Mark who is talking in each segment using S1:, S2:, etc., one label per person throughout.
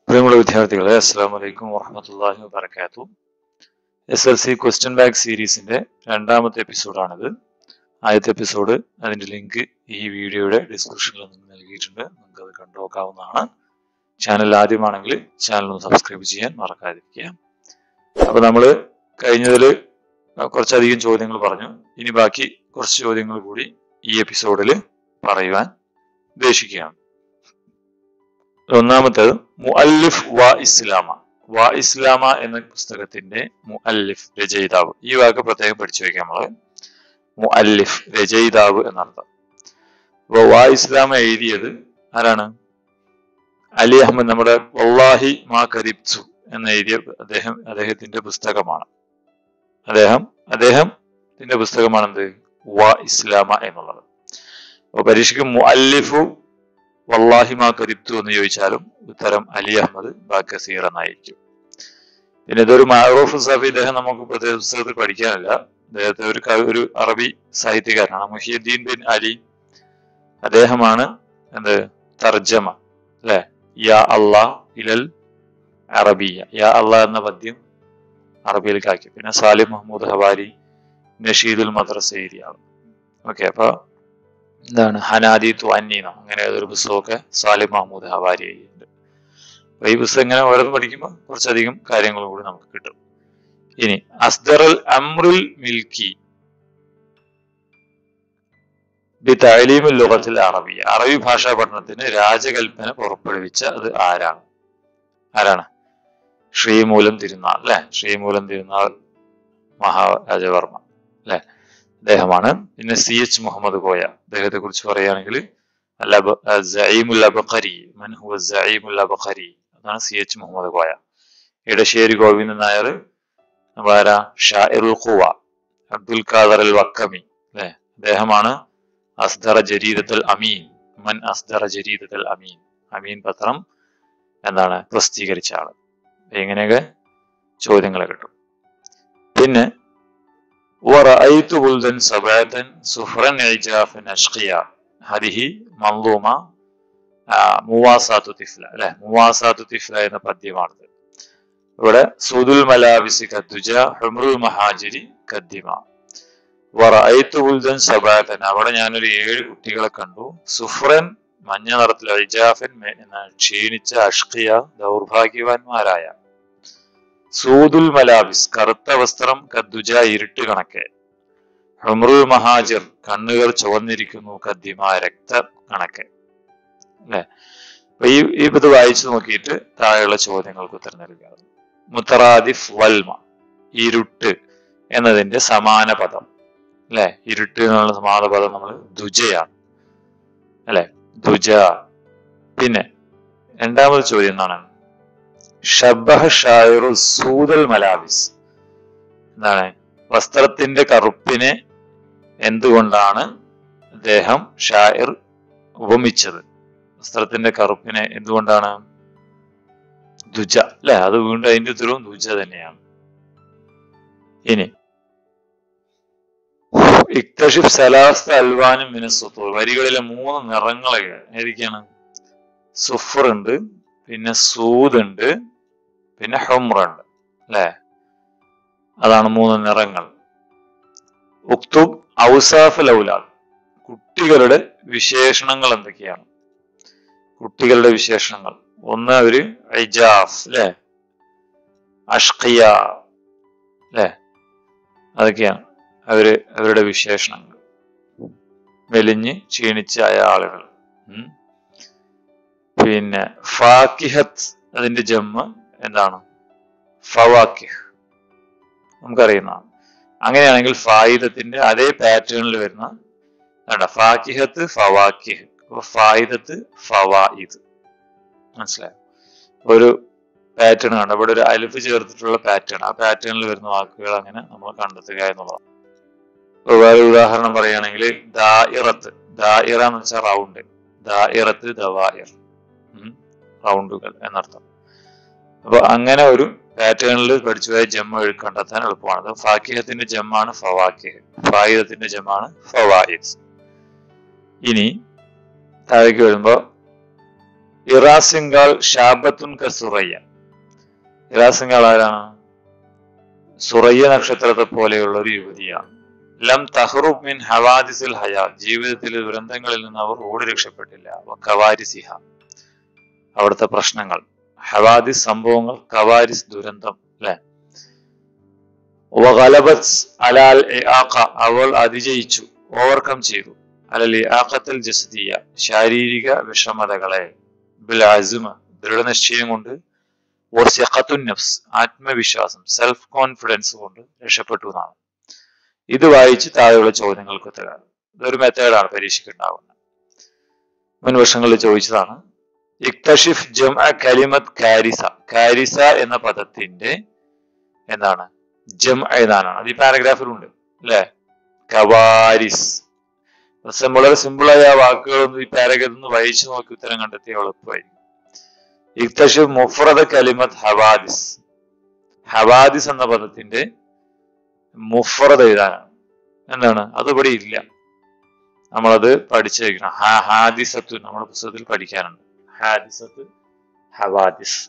S1: പ്രിയമുള്ള വിദ്യാർത്ഥികളെ അസ്സാം വലൈക്കും വാഹമത്തല്ലാഹി വാബർക്കാത്തു S L C question bank സീരീസിന്റെ രണ്ടാമത്തെ എപ്പിസോഡാണിത് ആദ്യത്തെ എപ്പിസോഡ് അതിന്റെ ലിങ്ക് ഈ വീഡിയോയുടെ ഡിസ്ക്രിപ്ഷനിൽ നിന്ന് നൽകിയിട്ടുണ്ട് നിങ്ങൾക്ക് അത് കണ്ടു നോക്കാവുന്നതാണ് ചാനൽ ആദ്യമാണെങ്കിൽ ചാനൽ ഒന്ന് സബ്സ്ക്രൈബ് ചെയ്യാൻ മറക്കാതിരിക്കുക അപ്പൊ നമ്മൾ കഴിഞ്ഞതിൽ കുറച്ചധികം ചോദ്യങ്ങൾ പറഞ്ഞു ഇനി ബാക്കി കുറച്ച് ചോദ്യങ്ങൾ കൂടി ഈ എപ്പിസോഡിൽ പറയുവാൻ ഉദ്ദേശിക്കുകയാണ് ഒന്നാമത്തേത് മുഅല്ലിഫ് വ ഇസ്ലാമ വ ഇസ്ലാമ എന്ന പുസ്തകത്തിന്റെ മുഅല്ലിഫ് രചയിതാവ് ഈ വാക്ക് പ്രത്യേകം പഠിച്ചു വെക്കാം നമ്മള് മുഅല്ലിഫ് രചയിതാവ് എന്നർത്ഥം അപ്പൊ വ ഇസ്ലാമ എഴുതിയത് ആരാണ് അലി അഹമ്മദ് നമ്മുടെ വല്ലാഹി മാ കരിബ്സു എന്ന് എഴുതിയ അദ്ദേഹം അദ്ദേഹത്തിന്റെ പുസ്തകമാണ് അദ്ദേഹം അദ്ദേഹത്തിന്റെ പുസ്തകമാണെന്ത് വ ഇസ്ലാമ എന്നുള്ളത് അപ്പൊ പരീക്ഷയ്ക്ക് മുഅല്ലിഫു വല്ലാഹി മാ കരിബ്തു എന്ന് ചോദിച്ചാലും ഉത്തരം അലി അഹമ്മദ് ബാക്കസീർ എന്നായിരിക്കും പിന്നെ ഇതൊരു മാറൂഫ് സഫി ഇദ്ദേഹം നമുക്ക് പ്രത്യേക പുസ്തകത്തിൽ പഠിക്കാനില്ല അദ്ദേഹത്തെ ഒരു ക- ഒരു അറബി സാഹിത്യകാരനാണ് മുഹിയുദ്ദീൻ ബിൻ അലി അദ്ദേഹമാണ് എന്ത് തർജമ അല്ലെ യാ അള്ളാ ഇലൽ അറബിയ യാ അള്ളാ എന്ന പദ്യം അറബിയിലേക്ക് ആക്കി പിന്നെ സാലിം മഹമ്മൂദ് ഹവാരി നഷീദുൽ മദ്രസ ഏരിയ ഓക്കെ അപ്പൊ എന്താണ് ഹനാദി തുഅന്നീന അങ്ങനെ ഏതൊരു പുസ്തകമൊക്കെ സാലിം മഹമ്മൂദ് ഹവാരി എഴുതിയിട്ടുണ്ട് അപ്പൊ ഈ പുസ്തകം ഇങ്ങനെ ഓരോന്ന് പഠിക്കുമ്പോൾ കുറച്ചധികം കാര്യങ്ങൾ കൂടി നമുക്ക് കിട്ടും ഇനി അസ്ദറൽ അമ്രുൽ മിൽക്കി ബി തഅലീമുൽ ലുഗത്തിൽ അറബിയ അറബി ഭാഷാ പഠനത്തിന് രാജകൽപ്പന പുറപ്പെടുവിച്ച അത് ആരാണ് ആരാണ് ശ്രീമൂലം തിരുനാൾ അല്ലെ ശ്രീമൂലം തിരുനാൾ മഹാരാജവർമ്മ അല്ലെ അദ്ദേഹമാണ് പിന്നെ സി എച്ച് മുഹമ്മദ് കോയ അദ്ദേഹത്തെ കുറിച്ച് പറയുകയാണെങ്കിൽ സഈമുൽ അബഖരി മൻ ഹുവ സഈമുൽ അബഖരി അതാണ് സി എച്ച് മുഹമ്മദ് കോയ ഇടശ്ശേരി ഗോവിന്ദൻ നായർ നമ്മളാരാ ഷാഇറുൽ ഖുവ അബ്ദുൽ ഖാദർ അൽ വക്കമി അല്ലെ അദ്ദേഹമാണ് അസ്ദറ ജരീദത്തുൽ അമീൻ മൻ അസ്ദറ ജരീദത്തുൽ അമീൻ അമീൻ പത്രം എന്താണ് പ്രസിദ്ധീകരിച്ച ആള് ഇങ്ങനെയൊക്കെ ചോദ്യങ്ങൾ കിട്ടും പിന്നെ ورأيت بلدا سبعة سفرا عجافا أشقيا هذه منظومة മുവാസാത്തു തിഫ്ല അല്ലെ മുവാസാത്തു തിഫ്ല എന്ന പദ്യമാണത് ഇവിടെ സുദുൽ മലാബിസി കദ്ദുജ ഹുമറുൽ മഹാജിരി കദ്ദിമ വറഅയ്തു ബുൽദൻ സബാതൻ അവിടെ ഞാനൊരു ഏഴ് കുട്ടികളെ കണ്ടു സുഫ്രൻ മഞ്ഞ നിറത്തിൽ അഴിജാഫൻ ക്ഷീണിച്ച അഷ്കിയ ദൗർഭാഗ്യവാന്മാരായ സൂദുൽ മലാബിസ് കറുത്ത വസ്ത്രം കദ്ദുജ ഇരുട്ട് കണക്കെ ഹുമറുൽ മഹാജിർ കണ്ണുകൾ ചുവന്നിരിക്കുന്നു കദ്ദിമ രക്ത കണക്കെ അല്ലെ അപ്പൊ ഈ ഈ ഇത് വായിച്ചു നോക്കിയിട്ട് താഴെയുള്ള ചോദ്യങ്ങൾക്ക് ഉത്തരം നൽകുക മുത്തറാദിഫ് വൽമ ഇരുട്ട് എന്നതിന്റെ സമാന പദം അല്ലെ ഇരുട്ട് എന്നുള്ള സമാന പദം നമ്മൾ ദുജയാണ് അല്ലെ ദുജ പിന്നെ രണ്ടാമത് ചോദ്യം എന്താണ് ഷബഹ ഷായറു സൂദൽ മലാബിസ് എന്താണ് വസ്ത്രത്തിന്റെ കറുപ്പിനെ എന്തുകൊണ്ടാണ് അദ്ദേഹം ഷായർ ഉപമിച്ചത് വസ്ത്രത്തിന്റെ കറുപ്പിനെ എന്തുകൊണ്ടാണ് ദുജ അല്ലെ അത് വീണ്ടും അതിന്റെ ഉത്തരവും ദുജ തന്നെയാണ് ഇനി ഇക്തഷിഫ് സലാസ്ത അൽവാനും മിനസ്വത്തൂർ വരികളിലെ മൂന്ന് നിറങ്ങളെ ഏതൊക്കെയാണ് സുഫർ ഉണ്ട് പിന്നെ സൂദ് ഉണ്ട് പിന്നെ ഹുമ്രുണ്ട് അല്ലെ അതാണ് മൂന്ന് നിറങ്ങൾ ഉക്തുബ് ഔസാഫ് ലൗലാദ് കുട്ടികളുടെ വിശേഷണങ്ങൾ എന്തൊക്കെയാണ് കുട്ടികളുടെ വിശേഷണങ്ങൾ ഒന്ന് അവര് ഐജാഫ് അല്ലെ അഷ്കിയ അല്ലെ അതൊക്കെയാണ് അവര് അവരുടെ വിശേഷണങ്ങൾ മെലിഞ്ഞ് ക്ഷീണിച്ചായ ആളുകൾ ഉം. പിന്നെ ഫാക്കിഹത്ത് അതിന്റെ ജമ്മ് എന്താണ് ഫവാക്കിഹ് നമുക്കറിയുന്നതാണ് അങ്ങനെയാണെങ്കിൽ ഫായിദത്തിന്റെ അതേ പാറ്റേണിൽ വരുന്ന വേണ്ട ഫാക്കിഹത്ത് ഫവാക്കിഹ് അപ്പൊ ഫായിദത്ത് ഫവായിദ് മനസ്സിലായോ ഒരു പാറ്റേൺ കണ്ട ഇവിടെ ഒരു അലിഫ് ചേർത്തിട്ടുള്ള പാറ്റേൺ ആ പാറ്റേണിൽ വരുന്ന വാക്കുകൾ അങ്ങനെ നമ്മൾ കണ്ടെത്തുക എന്നുള്ളതാണ് ഇപ്പൊ വേറെ ഉദാഹരണം പറയുകയാണെങ്കിൽ ദായിറത്ത് ദായിറ എന്ന് വെച്ചാൽ റൗണ്ട് ദായിറത്ത് ദവായിർ റൗണ്ടുകൾ എന്നർത്ഥം അപ്പൊ അങ്ങനെ ഒരു പാറ്റേണിൽ പഠിച്ചുപോയ ജമ്മ കണ്ടെത്താൻ എളുപ്പമാണ് അത് ഫാക്കിഹത്തിന്റെ ജമ്മാണ് ഫവാക്കിഹ് ഫായിദത്തിന്റെ ജമ്മാണ് ഫവായിദ് ഇനി താഴേക്ക് വരുമ്പോ ഇറാസിങ്കാൾ ഷാബത്തുൻ ക സുറയ്യ ഇറാസിങ്കാൾ ആരാണ് സുറയ്യ നക്ഷത്രത്തെ പോലെയുള്ള ഒരു യുവതിയാണ് ലം തഹ്റുബ് മിൻ ഹവാദിസിൽ ഹയാ ജീവിതത്തിലെ ദുരന്തങ്ങളിൽ നിന്ന് അവർ ഓടി രക്ഷപ്പെട്ടില്ല കവാരിസിഹ അവിടുത്തെ പ്രശ്നങ്ങൾ ഹവാദിസ് സംഭവങ്ങൾ കവാരിസ് ദുരന്തം അല്ലെ വഗലബത്ത് അലാൽ ഇആഖ അവൾ അതിജയിച്ചു ഓവർകം ചെയ്തു അലൽ ഇആഖത്തൽ ജസദിയ ശാരീരിക വിഷമതകളെ ബിൽ അസുമ ദൃഢനിശ്ചയം കൊണ്ട് വസിഖത്തുൻ നഫ്സ് ആത്മവിശ്വാസം സെൽഫ് കോൺഫിഡൻസ് കൊണ്ട് രക്ഷപ്പെട്ടു എന്നാണ് ഇത് വായിച്ച് താഴെയുള്ള ചോദ്യങ്ങൾക്ക് ഉത്തരം ഇതൊരു മെത്തേഡാണ് പരീക്ഷയ്ക്ക് ഉണ്ടാവുന്നത് മുൻ വർഷങ്ങളിൽ ചോദിച്ചതാണ് ഇക്തഷിഫ് ജം കലിമത് കാരിസ കാരിസ എന്ന പദത്തിന്റെ എന്താണ് ജം ഏതാനാണ് അത് ഈ പാരഗ്രാഫിലുണ്ട് അല്ലെ കവാരിസ് വളരെ സിമ്പിളായ വാക്കുകളൊന്നും ഈ പാരഗ്രാഫിൽ നിന്ന് വായിച്ചു നോക്കി ഉത്തരം കണ്ടെത്തിയ എളുപ്പമായിരിക്കും ഇക്തഷിഫ് മുഫ്രദ കലിമത് ഹവാദിസ് ഹവാദിസ് എന്ന പദത്തിന്റെ മുഫ്രദ് എഴുതാനാണ് എന്താണ് അത് ഇവിടെ ഇല്ല നമ്മളത് പഠിച്ചു വെക്കണം ഹാ ഹാദിസത്ത് നമ്മുടെ പുസ്തകത്തിൽ പഠിക്കാനുണ്ട് ഹാദിസത്ത് ഹവാദിസ്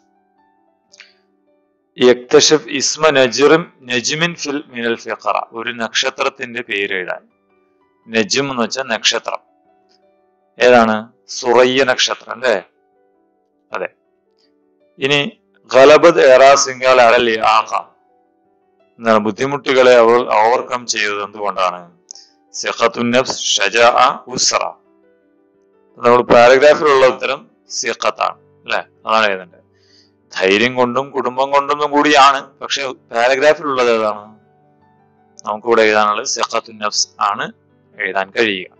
S1: യക്തഷഫ് ഇസ്മ നജിറും നജിമിൻ ഫിൽ മിനൽ ഫിഖറ ഒരു നക്ഷത്രത്തിന്റെ പേര് എഴുതാൻ നജിം എന്ന് വെച്ചാൽ നക്ഷത്രം ഏതാണ് സുറയ്യ നക്ഷത്രം അല്ലേ അതെ ഇനി ഗലബദ് എറാസിംഗാൽ അടൽ ആഹ എന്താണ് ബുദ്ധിമുട്ടുകളെ അവൾ ഓവർകം ചെയ്തത് എന്തുകൊണ്ടാണ് സിഖത്തുന്നഫ്സ് ഷജാ ഉസ്ര നമ്മൾ പാരഗ്രാഫിലുള്ള ഉത്തരം സിഖത്താണ് അല്ലെ അതാണ് എഴുതേണ്ടത് ധൈര്യം കൊണ്ടും കുടുംബം കൊണ്ടൊന്നും കൂടിയാണ് പക്ഷെ പാരഗ്രാഫിലുള്ളത് ഏതാണ് നമുക്കിവിടെ എഴുതാനുള്ളത് സിഖത്തുന്നഫ്സ് ആണ് എഴുതാൻ കഴിയുക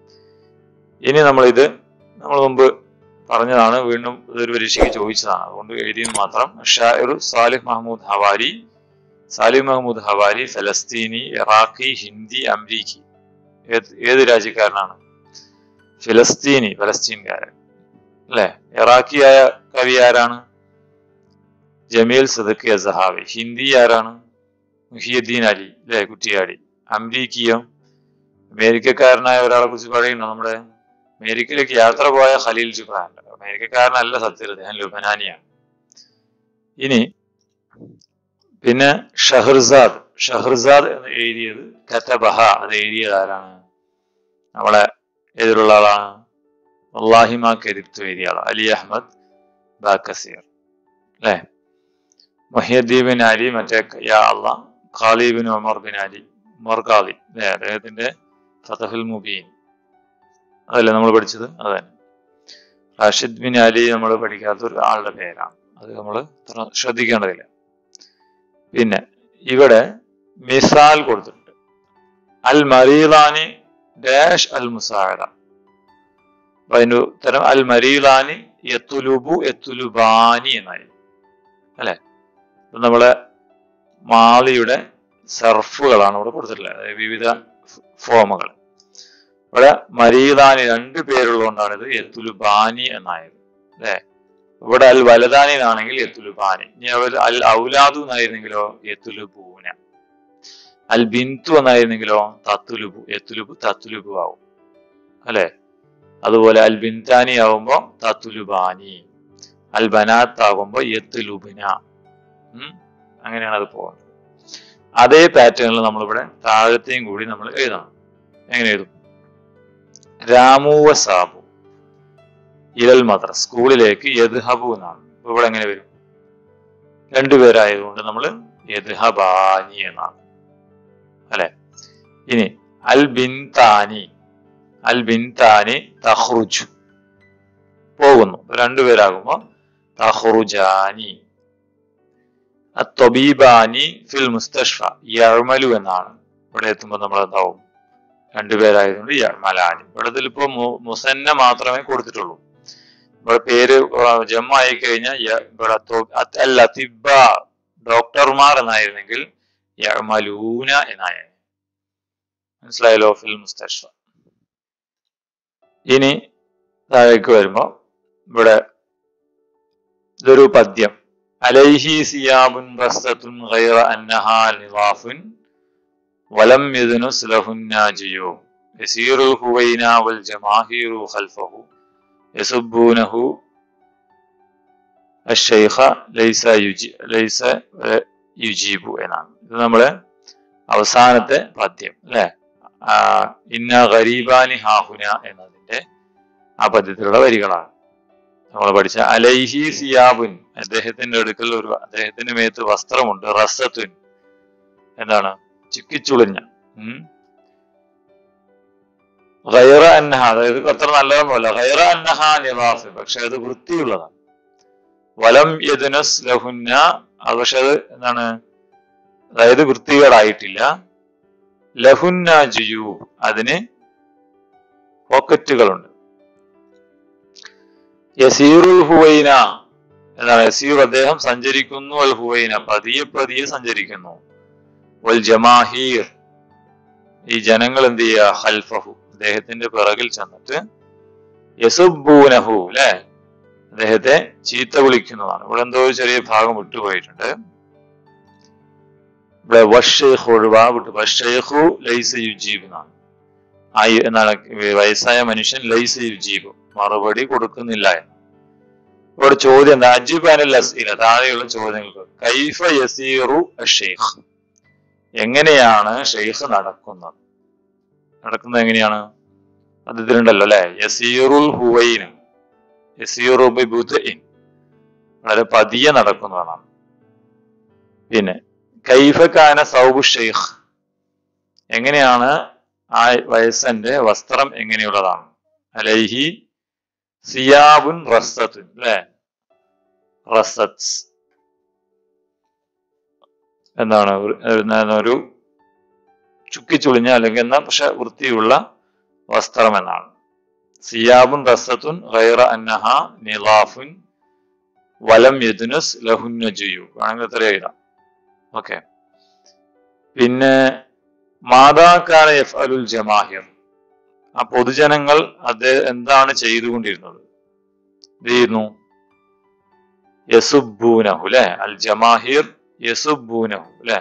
S1: ഇനി നമ്മൾ ഇത് നമ്മൾ മുമ്പ് പറഞ്ഞതാണ് വീണ്ടും ഇതൊരു പരീക്ഷയ്ക്ക് ചോദിച്ചതാണ് അതുകൊണ്ട് എഴുതിയത് മാത്രം ഷായർ Salih Mahmoud Hawari Salim Mahmoud Hawari ഫലസ്തീനി ഇറാഖി ഹിന്ദി അമരീക്കി ഏത് ഏത് രാജ്യക്കാരനാണ് ഫിലസ്തീനി ഫലസ്തീൻകാരൻ അല്ലെ ഇറാഖിയായ കവി ആരാണ് ജമീൽ സദക്കി അസഹാവി ഹിന്ദി ആരാണ് മുഹിയുദ്ദീൻ അലി അല്ലെ കുറ്റിയാടി അമരീക്കിയോ അമേരിക്കക്കാരനായ ഒരാളെ കുറിച്ച് പറയുന്നു നമ്മുടെ അമേരിക്കയിലേക്ക് യാത്ര പോയ ഖലീൽ ജുബ്രാൻ അമേരിക്കക്കാരനല്ല സത്യത്തിൽ അദ്ദേഹം ലുബനാനിയാണ് ഇനി പിന്നെ ഷഹർസാദ് ഷഹർസാദ് എന്ന് എഴുതിയത് കത്തബഹ അത് എഴുതിയത് ആരാണ് നമ്മളെ എതിരുള്ള ആളാണ് അള്ളാഹിമ കരിത്തു എഴുതിയ ആളാണ് അലി അഹമ്മദ് ബാക്കസീർ അല്ലേ മൊഹിയദ്ദീബിൻ അലി മറ്റേ യാ അള്ളാ ഖാലിബിൻ ഉമർ ബിൻ അലി ഉമർ ഖാലി അല്ലേ അദ്ദേഹത്തിന്റെ ഫതഹുൽ മുബീൻ അതല്ലേ നമ്മൾ പഠിച്ചത് അത് തന്നെ റാഷിദ് ബിൻ അലി നമ്മൾ പഠിക്കാത്ത ഒരു ആളുടെ പേരാണ് അത് നമ്മൾ ശ്രദ്ധിക്കേണ്ടതില്ല പിന്നെ ഇവിടെ മിസാൽ കൊടുത്തിട്ടുണ്ട് അൽ മരീദാനി ഡാഷ് അൽ മുസാഹദ അതിന്റെ ഉത്തരം അൽ മരീദാനി എത്തുലുബു എത്തുലുബാനി എന്നായി അല്ലെ നമ്മളെ മാളിയുടെ സർഫുകളാണ് ഇവിടെ കൊടുത്തിട്ടുള്ളത് അതായത് വിവിധ ഫോമുകൾ ഇവിടെ മരീദാനി രണ്ട് പേരുള്ളതുകൊണ്ടാണ് ഇത് എത്തുലുബാനി എന്നായത് അല്ലെ ഇവിടെ അൽ വലദാനി എന്നാണെങ്കിൽ എത്തുലുബാനി ഇനി അൽ ഔലാദു എന്നായിരുന്നെങ്കിലോ എത്തുലുബൂന അൽ ബിന്തു എന്നായിരുന്നെങ്കിലോ തത്തുലുബു എത്തുലുബു തത്തുലുബു ആവും അല്ലെ അതുപോലെ അൽ ബിന്താനി ആവുമ്പോ തത്തുലുബാനി അൽ ബനാത്ത് ആകുമ്പോ എത്തുലുബിന ഉം അങ്ങനെയാണ് അത് പോകുന്നത് അതേ പാറ്റേണിൽ നമ്മളിവിടെ താഴത്തെയും കൂടി നമ്മൾ എഴുതണം എങ്ങനെ എഴുതും രാമുവ സാബു ഇലൽ മദ്ര സ്കൂളിലേക്ക് യദ്ഹബു എന്നാണ് അപ്പൊ ഇവിടെ എങ്ങനെ വരും രണ്ടുപേരായതുകൊണ്ട് നമ്മൾ യദ്ഹബാനി എന്നാണ് അല്ലെ ഇനി അൽ ബിൻതാനി അൽ ബിൻതാനി തഹ്റുജു പോകുന്നു രണ്ടുപേരാകുമ്പോ തഹ്റുജാനി അത്തൊബീബാനി ഫിൽ മുസ്തഷ്ഫ യഴ്മലു എന്നാണ് ഇവിടെ എത്തുമ്പോൾ നമ്മൾ എന്താവും രണ്ടുപേരായതുകൊണ്ട് യഴ്മലാനി ഇവിടെ ഇതിലിപ്പോ മുസന്ന മാത്രമേ കൊടുത്തിട്ടുള്ളൂ ഇവിടെ പേര് ജമ്മായി കഴിഞ്ഞാൽ ഇവിടെ അല്ല തിബ ഡോക്ടർമാർ എന്നായിരുന്നെങ്കിൽ യമലൂന എന്നായ മനസ്സിലായല്ലോ ഫിൽ മുസ്തഷ്ഫ ഇനി താഴേക്ക് വരുമ്പോ ഇവിടെ ഇതൊരു പദ്യം അലൈഹി സിയാബുൻ റസ്തത്തുൻ ഗൈറ അന്നഹാ നിവാഫുൻ വലം യദ്നുസ് ലഹുന്നാജിയോ യസീറുൽ ഹുവൈന വൽ ജമാഹീറു ഖൽഫഹു യസുബ്ബൂനഹു അഷൈഖ ലൈസ യുജി ലൈസ ഏർ, യുജീബു എന്നാണ് ഇത് നമ്മളെ അവസാനത്തെ പദ്യം അല്ലെ ഇന്ന ഗരീബാനി ഹാഹുന എന്നതിന്റെ ആ പദ്യത്തിലുള്ള വരികളാണ് നമ്മൾ പഠിച്ച അലൈഹി സിയാബുൻ അദ്ദേഹത്തിന്റെ അടുക്കൽ ഒരു അദ്ദേഹത്തിന്റെ മേത്ത് വസ്ത്രമുണ്ട് റസത്തുൻ എന്താണ് ചുക്കിച്ചുളിഞ്ഞ ഉം. ഗൈറ അന്നഹ അതായത് അത്ര നല്ലതൊന്നുമല്ല ഗൈറ അന്നഹ നിവാഫ് പക്ഷെ അത് വൃത്തിയുള്ളതാണ് വലം യദുനസ് ലഹുന്ന അത് പക്ഷെ അത് എന്താണ് അതായത് വൃത്തികേടായിട്ടില്ല ലഹുന്ന ജുയു അതിന് പോക്കറ്റുകളുണ്ട് യസീറുൽ ഹുവൈന എന്താണ് യസീർ അദ്ദേഹം സഞ്ചരിക്കുന്നു അൽ ഹുവൈന പതിയെ പതിയെ സഞ്ചരിക്കുന്നു വൽ ജമാഹീർ ഈ ജനങ്ങൾ എന്ത് ചെയ്യുക ഹൽഫഹു അദ്ദേഹത്തിന്റെ പിറകിൽ ചെന്നിട്ട് യസുബൂനഹു അല്ലെ അദ്ദേഹത്തെ ചീത്ത വിളിക്കുന്നതാണ് ഇവിടെ എന്തോ ഒരു ചെറിയ ഭാഗം വിട്ടുപോയിട്ടുണ്ട് ഇവിടെ വഷേഖു ഒഴിവാ വിട്ടു വഷേഖു ലൈസ യുജീബ് എന്നാണ് ആ യു- എന്താണ് വയസ്സായ മനുഷ്യൻ ലൈസ യുജീബ് മറുപടി കൊടുക്കുന്നില്ല എന്ന് ഇവിടെ ചോദ്യം എന്താ അജിബാനൽ അസീല താഴെയുള്ള ചോദ്യങ്ങൾക്ക് കൈഫ യസീറു അഷേഖ് എങ്ങനെയാണ് ഷെയ്ഖ് നടക്കുന്നത് നടക്കുന്നത് എങ്ങനെയാണ് അത് ഇതിലുണ്ടല്ലോ അല്ലെ യസീറുൽ ഹുവൈൻ യസീറു ബിബുദ്ഇൻ വളരെ പതിയെ നടക്കുന്നതാണ് പിന്നെ കൈഫക്കാന സൗബു ഷെയ്ഖ് എങ്ങനെയാണ് ആ വയസ്സന്റെ വസ്ത്രം എങ്ങനെയുള്ളതാണ് അലൈഹി സിയാബുൻ റസത്തുൻ അല്ലെ റസത്ത് എന്താണ് ഒരു- എന്താണ് ഒരു ചുക്കിച്ചുളിഞ്ഞ അല്ലെങ്കിൽ എന്നാ പക്ഷെ വൃത്തിയുള്ള വസ്ത്രം എന്നാണ് സിയാബുൻ റസത്തുൻ ഗൈറ അന്നഹ നിലാഫുൻ വലം യദുനസ് ലഹുന്ന ജുയു വേണമെങ്കിൽ എത്ര എഴുതാം ഓക്കെ പിന്നെ മാതാക്കാന എഫ് അലുൽ ജമാഹിർ ആ പൊതുജനങ്ങൾ അത് എന്താണ് ചെയ്തുകൊണ്ടിരുന്നത് ഇത് ചെയ്യുന്നു യസുബൂനഹു അല്ലെ അൽ ജമാഹിർ യസുബൂനഹു അല്ലെ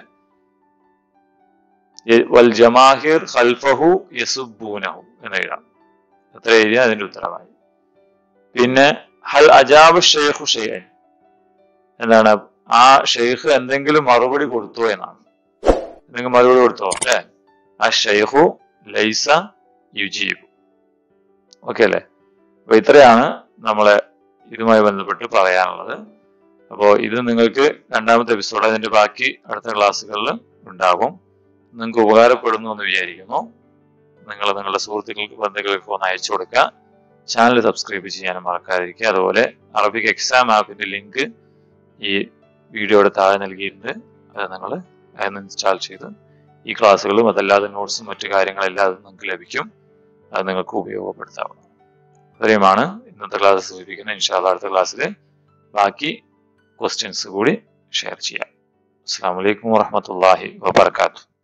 S1: വൽ ജമാഹിർ ഖൽഫഹു യസുബൂനഹു എന്ന് എഴുതാം അത്ര എഴുതിയ അതിന്റെ ഉത്തരമായി പിന്നെ ഹൽ അജാബ് ഷെയ്ഖു ഷെയ്ഖൻ എന്താണ് ആ ഷെയ്ഖ് എന്തെങ്കിലും മറുപടി കൊടുത്തോ എന്നാണ് എന്തെങ്കിലും മറുപടി കൊടുത്തോ അല്ലെ ആ ഷെയ്ഖു ലൈസ യുജീബ് ഓക്കെ അല്ലേ അപ്പൊ ഇത്രയാണ് നമ്മളെ ഇതുമായി ബന്ധപ്പെട്ട് പറയാനുള്ളത് അപ്പോൾ ഇത് നിങ്ങൾക്ക് രണ്ടാമത്തെ എപ്പിസോഡ് അതിന്റെ ബാക്കി അടുത്ത ക്ലാസ്സുകളിൽ ഉണ്ടാകും നിങ്ങൾക്ക് ഉപകാരപ്പെടുന്നു എന്ന് വിചാരിക്കുന്നു നിങ്ങൾ നിങ്ങളുടെ സുഹൃത്തുക്കൾക്ക് ബന്ധുക്കൾക്ക് ഒന്ന് അയച്ചു കൊടുക്കുക ചാനൽ സബ്സ്ക്രൈബ് ചെയ്യാനും മറക്കാതിരിക്കുക അതുപോലെ അറബിക് എക്സാം ആപ്പിന്റെ ലിങ്ക് ഈ വീഡിയോയുടെ താഴെ നൽകിയിട്ടുണ്ട് അത് നിങ്ങൾ അതിന് ഇൻസ്റ്റാൾ ചെയ്ത് ഈ ക്ലാസ്സുകളും അതല്ലാതെ നോട്ട്സും മറ്റു കാര്യങ്ങളെല്ലാം അത് നിങ്ങൾക്ക് ലഭിക്കും അത് നിങ്ങൾക്ക് ഉപയോഗപ്പെടുത്താവുന്ന ഇത്രയുമാണ് ഇന്നത്തെ ക്ലാസ് സൂചിപ്പിക്കുന്നത് ഇൻഷാല്ല അടുത്ത ക്ലാസ്സിൽ ബാക്കി ക്വസ്റ്റ്യൻസ് കൂടി ഷെയർ ചെയ്യാം അസ്സാം വലൈക്കും വാഹമത്തല്ലാഹി വാബർക്കാത്തു